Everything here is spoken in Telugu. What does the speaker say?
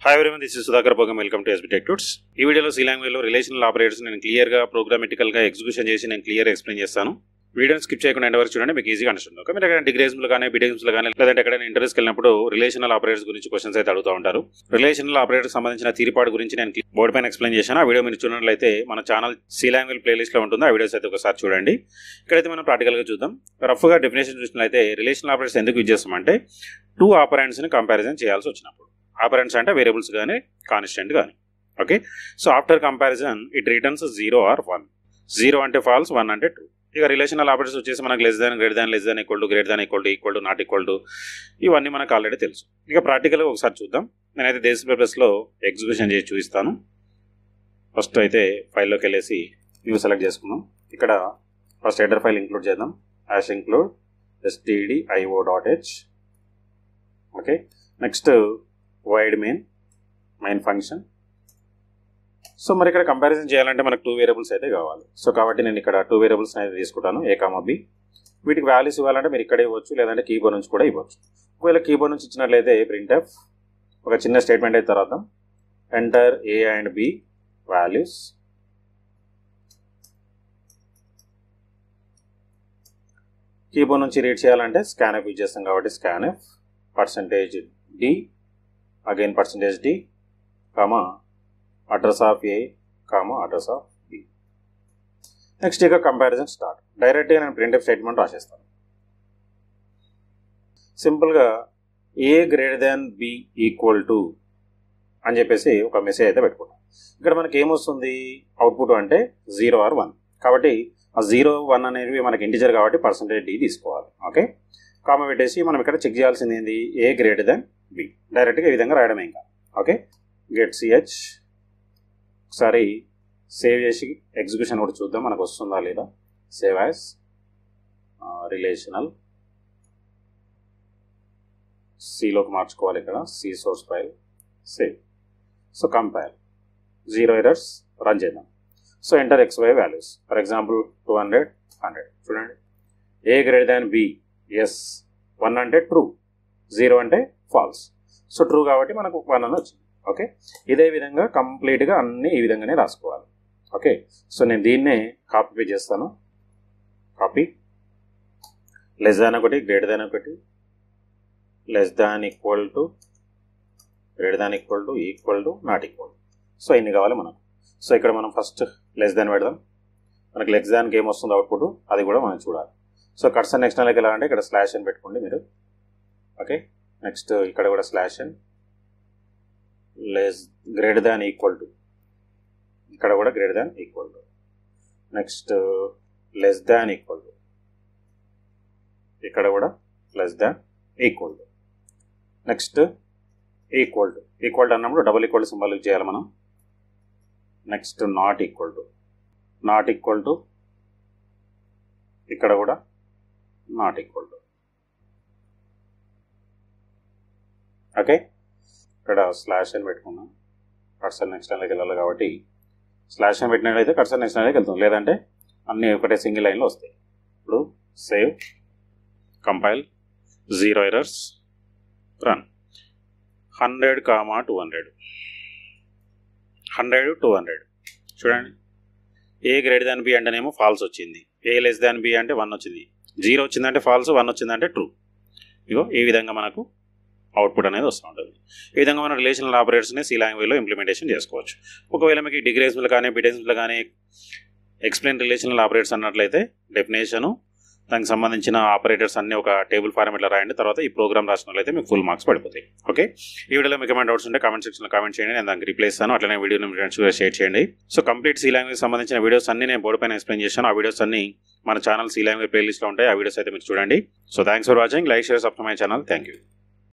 hi everyone this is Sudhakar Bhogam welcome to SB tech tuts ఈ వీడియోలో సి లాంగ్వేజ్లో రిలేషనల్ ఆపరేటర్స్ నేను క్లియర్గా ప్రోగ్రామెటికల్గా ఎగ్జిక్యూషన్ చేసి నేను క్లియర్ ఎక్స్ప్లెయిన్ చేస్తాను వీడియోని స్కిప్ చేయకుండా ఎండ్ వరకు చూడండి మీకు ఈజీగా అంటుంది ఓకే మీరు ఎక్కడ డిగ్రీస్లో కానీ బీటెక్స్లో కానీ లేదంటే ఎక్కడైనా ఇంటర్వ్యూస్కి వెళ్ళినప్పుడు రిలేషనల్ ఆపరేటర్స్ గురించి క్వశ్చన్స్ అయితే అడుగుతూ ఉంటారు రిలేషనల్ ఆపరేటర్స్ సంబంధించిన తీరిపాటు గురించి నేను బోర్డు పైన ఎక్స్ప్లెయిన్ చేశాను ఆ వీడియో మీరు చూడట్లయితే మన ఛానల్ సి లాంగ్వేజ్ ప్లేలిస్ట్లో ఉంటుంది ఆ వీడియోస్ అయితే ఒకసారి చూడండి ఇక్కడైతే మనం ప్రాక్టికల్గా చూద్దాం రఫ్గా డెఫినేషన్ చూసినట్లయితే రిలేషనల్ ఆపరేటర్స్ ఎందుకు యూజ్ చేస్తామంటే టూ ఆపరెంట్స్ని కంపారిజన్ చేయాల్సి వచ్చినప్పుడు ఆపరెంట్స్ అంటే వేరియబుల్స్ కానీ కాన్స్టెంట్ కానీ okay so after comparison it returns zero or one zero అంటే ఫాల్స్ వన్ అంటే టూ ఇక రిలేషనల్ ఆపరేటర్స్ వచ్చేసి మనకు less than greater than less than equal to greater than equal to equal to not equal to ఇవన్నీ మనకు ఆల్రెడీ తెలుసు ఇక ప్రాక్టికల్గా ఒకసారి చూద్దాం నేనైతే దేశ పేపర్స్లో ఎగ్జిక్యూషన్ చేసి చూపిస్తాను ఫస్ట్ అయితే ఫైల్లోకి వెళ్ళేసి న్యూ సెలెక్ట్ చేసుకున్నాం ఇక్కడ ఫస్ట్ హెడర్ ఫైల్ ఇంక్లూడ్ చేద్దాం hash include STD IO dot H okay next void main main function so మరి ఇక్కడ కంపారిజన్ చేయాలంటే మనకు టూ వేరియబుల్స్ అయితే కావాలి సో కాబట్టి నేను ఇక్కడ టూ వేరియబుల్స్ అనేది తీసుకుంటాను ఏ కామా బి వీటికి వాల్యూస్ ఇవ్వాలంటే మీరు ఇక్కడ ఇవ్వచ్చు లేదంటే కీబోర్డ్ నుంచి కూడా ఇవ్వచ్చు ఒకవేళ కీబోర్డ్ నుంచి ఇచ్చినట్లయితే ప్రింట్ ఎఫ్ ఒక చిన్న స్టేట్మెంట్ అయిన తర్వాత enter A and B values keyboard నుంచి రీడ్ చేయాలంటే స్కాన్ ఎఫ్ యూజ్ చేస్తాం కాబట్టి scan F percentage D again percentage D comma address of A comma address of B next ఇక కంపారిజన్ స్టార్ట్ డైరెక్ట్గా నేను ప్రింట్ స్టేట్మెంట్ రాసేస్తాను సింపుల్గా A greater than B equal to అని చెప్పేసి ఒక మెసేజ్ అయితే పెట్టుకుంటాం ఇక్కడ మనకి ఏమొస్తుంది అవుట్పుట్ అంటే జీరో ఆర్ వన్ కాబట్టి ఆ జీరో వన్ అనేవి మనకి ఇంటిజర్ కాబట్టి పర్సంటేజ్ డి తీసుకోవాలి ఓకే కామ పెట్టేసి మనం ఇక్కడ చెక్ చేయాల్సింది ఏంది ఏ గ్రేటర్ దెన్ బి డైరెక్ట్గా ఈ విధంగా రాయడమే ఇంకా ఓకే గెట్ సిహెచ్ ఒకసారి సేవ్ చేసి ఎగ్జిక్యూషన్ కూడా చూద్దాం మనకు వస్తుందా లేదా సేవ్ యాజ్ రిలేషనల్ సిలోకి మార్చుకోవాలి ఇక్కడ C source file save so compile zero errors run చేద్దాం so enter X Y values for example two hundred hundred చూడండి A greater than B is one అంటే ట్రూ జీరో అంటే ఫాల్స్ సో ట్రూ కాబట్టి మనకు వన్ అని వచ్చింది ఓకే ఇదే విధంగా కంప్లీట్గా అన్ని ఈ విధంగానే రాసుకోవాలి ఓకే సో నేను దీన్నే కాపీ పే చేస్తాను కాపీ లెస్ దాన్ ఒకటి గ్రేటర్ దాన్ ఒకటి less than equal to greater than equal to equal to not equal so ఇన్ని కావాలి మనకు సో ఇక్కడ మనం ఫస్ట్ లెస్ దాన్ పెడదాం మనకి లెస్ దాన్కి ఏం వస్తుంది అవుట్పుట్ అది కూడా మనం చూడాలి సో కట్స్ నెక్స్ట్ నెలకి ఎలా అంటే ఇక్కడ స్లాష్ అని పెట్టుకోండి మీరు ఓకే నెక్స్ట్ ఇక్కడ కూడా స్లాష్ అని less greater than equal to ఇక్కడ కూడా greater than equal to next less than equal to ఇక్కడ కూడా less than equal to next equal to equal to అన్నప్పుడు డబుల్ ఈక్వల్ సింబల్ యూజ్ చేయాలి మనం next not equal to not equal to ఇక్కడ కూడా నాట్ ఈక్వల్ టు ఓకే ఇక్కడ స్లాష్ అని పెట్టుకున్నాం కర్సర్ నెక్స్ట్ లైన్లోకి వెళ్ళాలి కాబట్టి స్లాష్ అని పెట్టినట్లయితే కర్సర్ నెక్స్ట్ లైన్లోకి వెళ్తాం లేదంటే అన్నీ ఒకటే సింగిల్ లైన్లో వస్తాయి ఇప్పుడు save compile zero errors run hundred comma two hundred hundred two hundred చూడండి ఏ గ్రేటర్ దాన్ బి అంటేనేమో ఫాల్స్ వచ్చింది ఏ లెస్ దాన్ బి అంటే వన్ వచ్చింది జీరో వచ్చిందంటే ఫాల్స్ వన్ వచ్చిందంటే ట్రూ ఇగో ఈ విధంగా మనకు అవుట్పుట్ అనేది వస్తూ ఉంటుంది ఈ విధంగా మనం రిలేషనల్ ఆపరేటర్స్ని సి లాంగ్వేజ్లో ఇంప్లిమెంటేషన్ చేసుకోవచ్చు ఒకవేళ మీకు డిగ్రేస్లో కానీ బిటెన్స్లో కానీ ఎక్స్ప్లెయిన్ రిలేషనల్ ఆపరేటర్స్ అన్నట్లయితే డెఫినేషను దానికి సంబంధించిన ఆపరేటర్స్ అన్ని ఒక టేబుల్ ఫార్మేట్లో రాయండి తర్వాత ఈ ప్రోగ్రామ్ రాసినట్లయితే మీకు ఫుల్ మార్క్స్ పడిపోతాయి ఓకే ఈ వీడియోలో మీకు ఏమైనా డౌట్స్ ఉంటే కామెంట్ సెక్షన్లో కామెంట్ చేయండి నేను దానికి రిప్లై ఇస్తాను అట్లనే వీడియోని మీ ఫ్రెండ్స్ కూడా షేర్ చేయండి సో కంప్లీట్ సి లాంగ్వేజ్ సంబంధించిన వీడియోస్ అన్ని నేను బోర్డు పైన ఎక్స్ప్లెయిన్ చేశాను ఆ వీడియోస్ అన్ని మన ఛానల్ సి లాంగ్వేజ్ ప్లేలిస్ట్లో ఉంటాయి ఆ వీడియోస్ అయితే మీరు చూడండి so thanks for watching like share subscribe my channel thank you